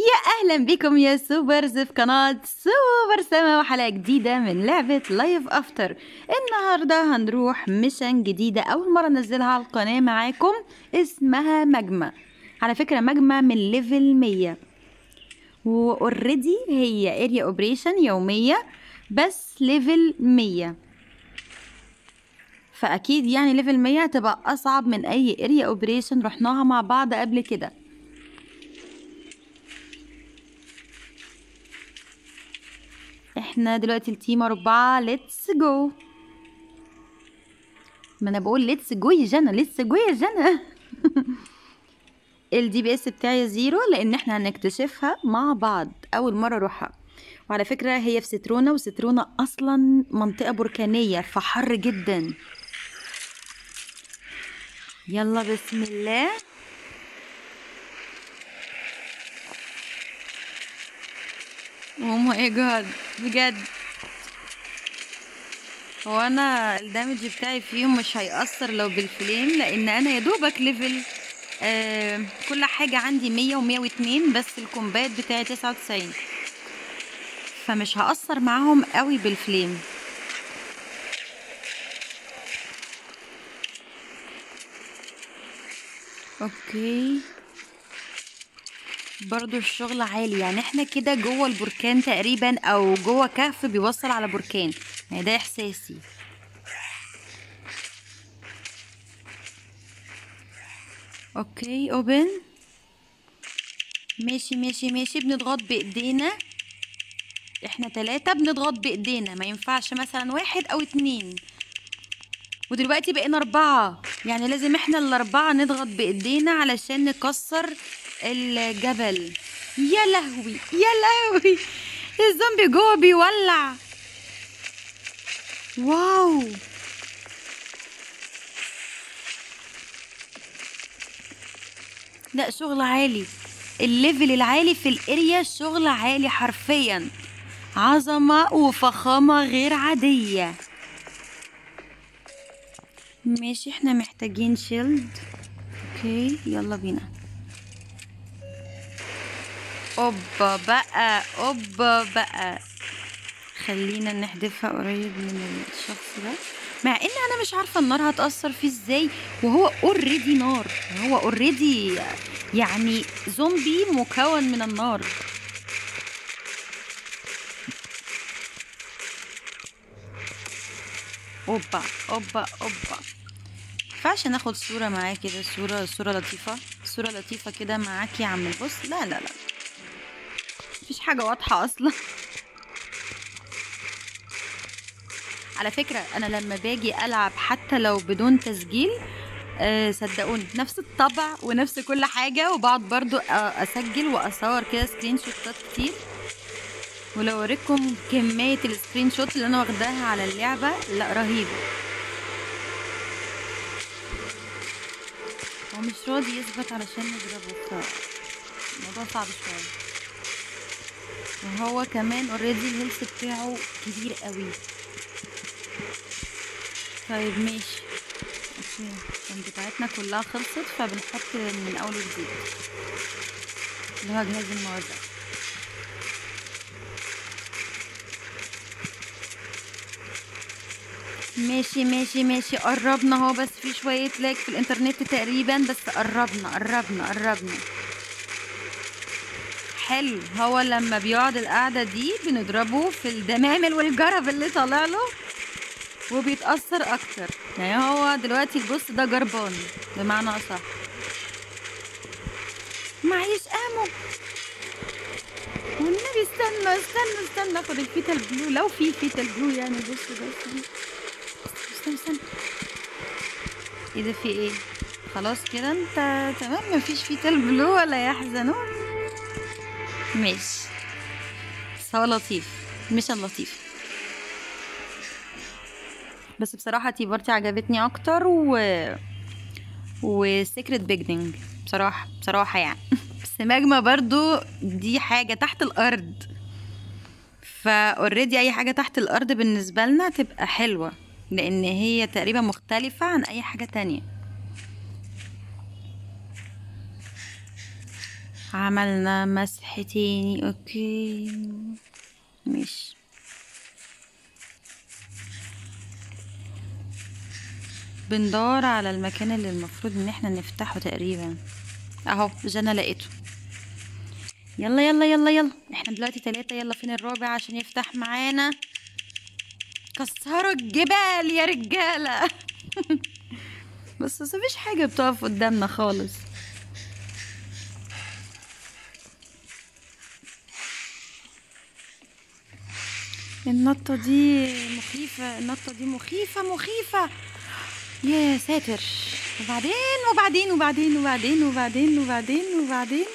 يا اهلا بكم يا سوبرز في قناة سوبر سما وحلقة جديدة من لعبة لايف افتر النهاردة هنروح ميشن جديدة اول مرة انزلها على القناة معاكم اسمها مجمع على فكرة مجمع من ليفل 100 واوريدي هي اريا اوبريشن يومية بس ليفل 100 فاكيد يعني ليفل 100 هتبقى اصعب من اي اريا اوبريشن رحناها مع بعض قبل كده احنا دلوقتي التيم أربعة ليتس جو ما انا بقول ليتس جو يا جنى ليتس جو يا جنى الدي بي اس بتاعي زيرو لان احنا هنكتشفها مع بعض اول مرة اروحها وعلى فكرة هي في سترونة وسترونة اصلا منطقة بركانية فحر جدا يلا بسم الله اوه ماي جاد بجد هو انا الدمج بتاعي فيهم مش هيأثر لو بالفليم لان انا يا دوبك ليفل آه كل حاجة عندي مية ومية واتنين بس الكومبات بتاعي تسعة وتسعين فمش هأثر معاهم قوي بالفليم اوكي برضو الشغل عالي يعني احنا كده جوه البركان تقريبا او جوه كهف بيوصل على بركان يعني ده احساسي اوكي اوبن ماشي ماشي ماشي بنضغط بايدينا احنا تلاتة بنضغط بايدينا ما ينفعش مثلا واحد او اتنين ودلوقتي بقينا اربعة يعني لازم احنا الاربعة نضغط بايدينا علشان نكسر الجبل يا لهوي يا لهوي الزومبي جوه بيولع واو لا شغل عالي الليفل العالي في الاريا شغل عالي حرفيا عظمة وفخامة غير عادية ماشي احنا محتاجين شيلد اوكي يلا بينا اوبا بقى اوبا بقى خلينا نحدفها قريب من الشخص ده مع ان انا مش عارفه النار هتاثر فيه ازاي وهو اوريدي نار هو اوريدي يعني زومبي مكون من النار اوبا اوبا اوبا ينفعش ناخد صورة معاه كده صورة صورة لطيفة صورة لطيفة كده معاك يا عم البص لا لا لا مفيش حاجة واضحة أصلا على فكرة أنا لما باجي ألعب حتى لو بدون تسجيل أه صدقوني نفس الطبع ونفس كل حاجة وبقعد برضو أسجل وأصور كده سكرين شوتات كتير ولو اوريكم كمية السكرين شوت اللي أنا واخداها على اللعبة لا رهيبة هو مش راضي يثبت علشان نضربه الموضوع صعب شوية وهو كمان اوريدي الهيلث بتاعه كبير قوي طيب ماشي اوكي عشان بتاعتنا كلها خلصت فبنحط من اول وجديد اللي هو جهاز الموزع ماشي ماشي ماشي قربنا اهو بس في شوية لاج في الانترنت تقريبا بس قربنا قربنا قربنا حلو هو لما بيقعد القعدة دي بنضربه في الدمامل والجرب اللي طالع له وبيتأثر أكتر يعني هو دلوقتي البص ده جربان بمعنى أصح معيش أمو والنبي استنى استنى استنى اخد الفيتال بلو لو في فيتال بلو يعني بص بس استنى استنى ايه ده في ايه خلاص كده انت تمام مفيش فيتال بلو ولا يحزنون ماشي بس هو لطيف ميشن لطيف بس بصراحة تي بارتي عجبتني اكتر و وسيكريت بيجنينج بصراحة بصراحة يعني بس ماجما برضو دي حاجة تحت الارض فاوريدي اي حاجة تحت الارض بالنسبة لنا تبقى حلوة لان هي تقريبا مختلفة عن اي حاجة تانية عملنا مسح تاني اوكي ماشي بندور على المكان اللي المفروض ان احنا نفتحه تقريبا اهو جانا لقيته يلا يلا يلا يلا احنا دلوقتي تلاتة يلا فين الرابع عشان يفتح معانا كسروا الجبال يا رجالة بس بس مفيش حاجة بتقف قدامنا خالص النطة دي مخيفة النطة دي مخيفة مخيفة يا ساتر وبعدين وبعدين وبعدين وبعدين وبعدين وبعدين وبعدين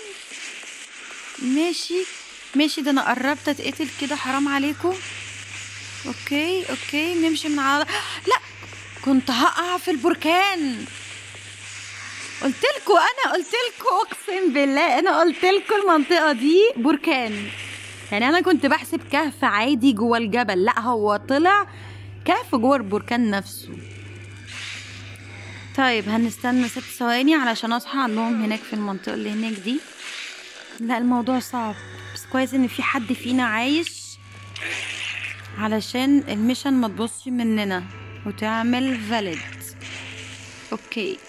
ماشي ماشي ده انا قربت اتقتل كده حرام عليكم اوكي اوكي نمشي من على لا كنت هقع في البركان قلت لكم انا قلت لكم اقسم بالله انا قلت لكم المنطقه دي بركان يعني انا كنت بحسب كهف عادي جوه الجبل لا هو طلع كهف جوه البركان نفسه طيب هنستنى ست ثواني علشان اصحى عندهم هناك في المنطقه اللي هناك دي لا الموضوع صعب بس كويس ان في حد فينا عايش علشان الميشن ما تبصش مننا وتعمل فاليد اوكي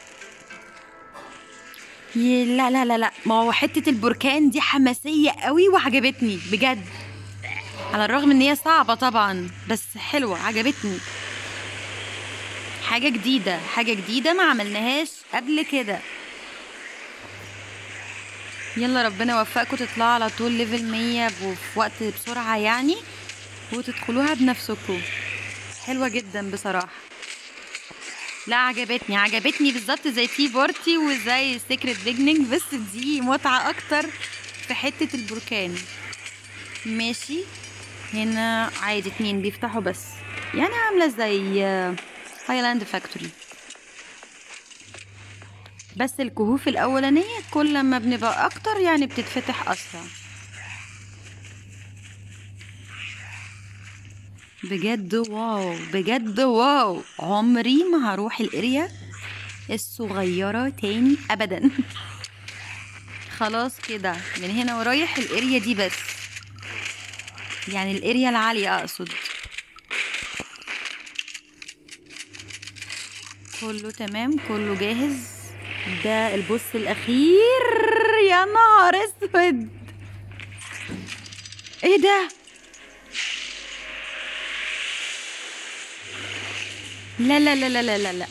ي- لا لا لا لا ما هو حتة البركان دي حماسية قوي وعجبتني بجد على الرغم ان هي صعبة طبعا بس حلوة عجبتني حاجة جديدة حاجة جديدة ما عملناهاش قبل كده يلا ربنا يوفقكم تطلعوا على طول ليفل مية وفي وقت بسرعة يعني وتدخلوها بنفسكم حلوة جدا بصراحة لا عجبتني عجبتني بالظبط زي تي بورتي وزي سيكريت بيجنينج بس دي متعة اكتر في حتة البركان ماشي هنا عادي اتنين بيفتحوا بس يعني عاملة زي هايلاند فاكتوري بس الكهوف الأولانية كل ما بنبقى أكتر يعني بتتفتح أسرع بجد واو بجد واو عمري ما هروح الاريا الصغيرة تاني أبدا خلاص كده من هنا ورايح الاريا دي بس يعني الاريا العالية أقصد كله تمام كله جاهز ده البوس الأخير يا نهار اسود ايه ده لا لا لا لا لا لا لا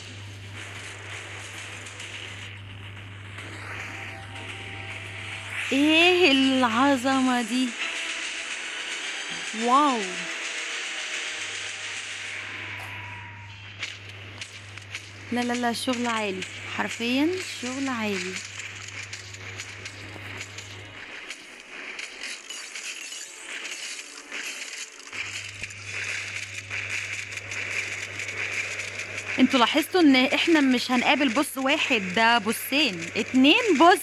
ايه العظمة دي واو لا لا لا شغل عالي حرفيا شغل عالي انتوا لاحظتوا ان احنا مش هنقابل بص واحد ده بصين اتنين بص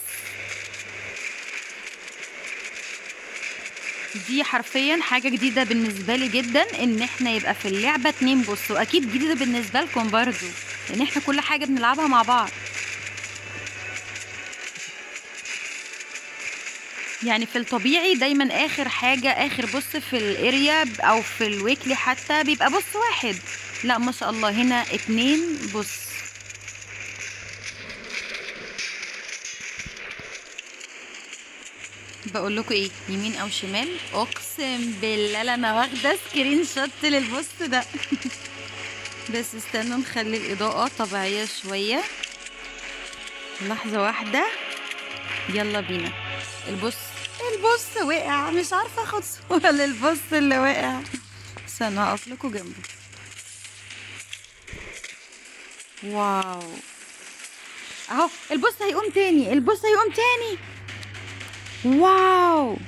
دي حرفيا حاجة جديدة بالنسبة لي جدا ان احنا يبقى في اللعبة اتنين بص واكيد جديدة بالنسبة لكم برضو لان احنا كل حاجة بنلعبها مع بعض يعني في الطبيعي دايما اخر حاجة اخر بص في الاريا او في الويكلي حتى بيبقى بص واحد لا ما شاء الله هنا اتنين بص بقول لكم ايه يمين او شمال اقسم بالله لا انا واخده سكرين شوت للبوست ده بس استنوا نخلي الاضاءه طبيعيه شويه لحظه واحده يلا بينا البص البص وقع مش عارفه اخد صوره للبص اللي وقع استنوا هقف لكم جنبه واو اهو البص هيقوم تاني البص هيقوم تاني واو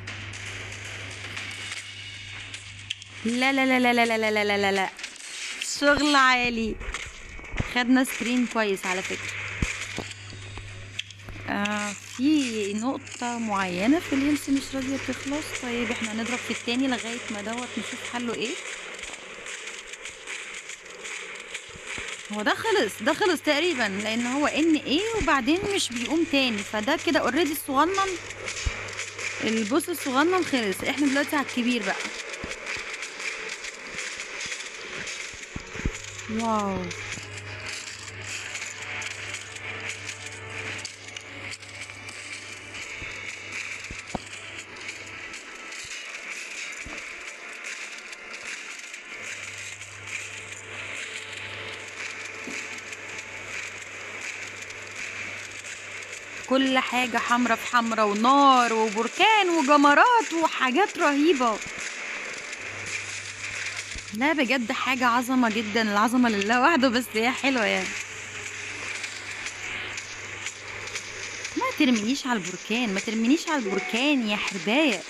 لا لا لا لا لا لا لا لا لا لا لا شغل عالي خدنا سكرين كويس على فكرة آه في نقطة معينة في الهيلث مش راضية تخلص طيب احنا هنضرب في التاني لغاية ما دوت نشوف حله ايه هو ده خلص ده خلص تقريبا لان هو ان ايه وبعدين مش بيقوم تاني فده كده اوريدي صغنن البوس الصغنن خلص احنا دلوقتي على الكبير بقى واو كل حاجة حمرا في حمرا ونار وبركان وجمرات وحاجات رهيبة لا بجد حاجة عظمة جدا العظمة لله وحده بس هي حلوة يعني ما ترمينيش على البركان ما ترمينيش على البركان يا حرباية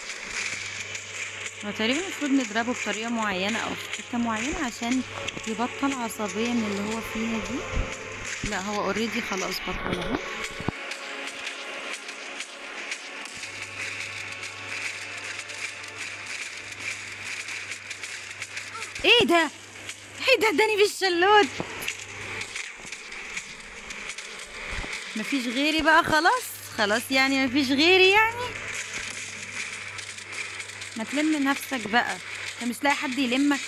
هو تقريبا المفروض نضربه بطريقة معينة أو في حتة معينة عشان يبطل عصبية من اللي هو فيها دي لا هو اوريدي خلاص بطل اهو ايه ده ايه ده اداني بالشلوت مفيش غيري بقى خلاص خلاص يعني مفيش غيري يعني ما تلم نفسك بقى انت مش لاقي حد يلمك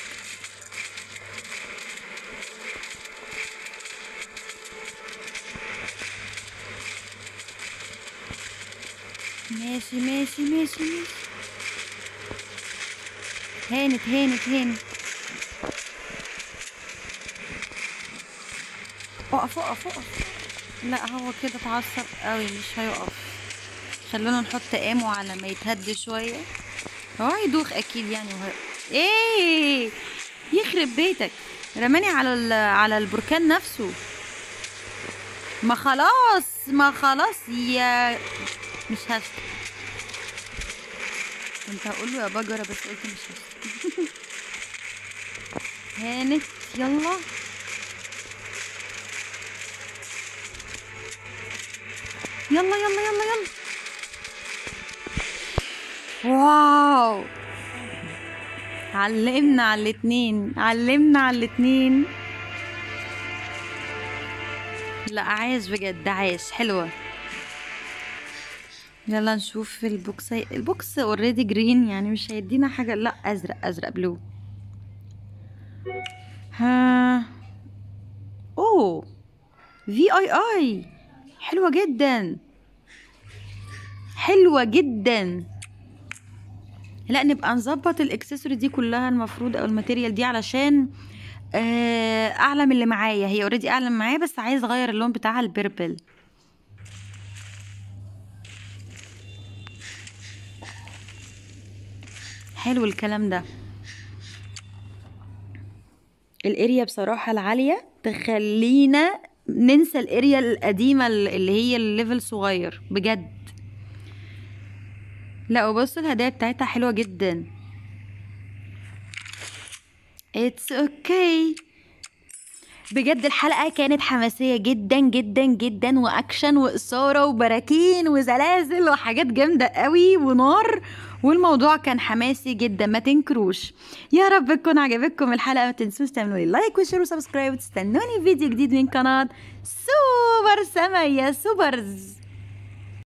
ماشي ماشي ماشي ماشي هانت هانت هانت اقف اقف اقف لا هو كده اتعصب قوي مش هيقف خلونا نحط امه على ما يتهد شويه هو هيدوخ اكيد يعني وهي... ايه يخرب بيتك رماني على ال... على البركان نفسه ما خلاص ما خلاص يا مش هسكت كنت هقول له يا بجرة بس قلت مش هسكت هانت يلا يلا يلا يلا يلا واو علمنا على الاتنين علمنا على الاتنين لا عايش بجد عايش حلوة يلا نشوف البوكس البوكس اوريدي جرين يعني مش هيدينا حاجة لا ازرق ازرق بلو ها اوه في اي اي حلوة جدا حلوة جدا لا نبقى نظبط الاكسسوري دي كلها المفروض او الماتيريال دي علشان آه، اعلى من اللي معايا هي اوريدي اعلى من معايا بس عايز اغير اللون بتاعها البيربل حلو الكلام ده الاريا بصراحة العالية تخلينا ننسى الاريا القديمة اللي هي الليفل صغير بجد لا وبص الهدايا بتاعتها حلوة جدا اتس اوكي okay. بجد الحلقة كانت حماسية جدا جدا جدا واكشن واثارة وبراكين وزلازل وحاجات جامدة قوي ونار والموضوع كان حماسي جدا ما تنكروش يا رب تكون عجبتكم الحلقة ما تنسوش تعملوا لي لايك وشير وسبسكرايب وتستنوني فيديو جديد من قناة سوبر سما يا سوبرز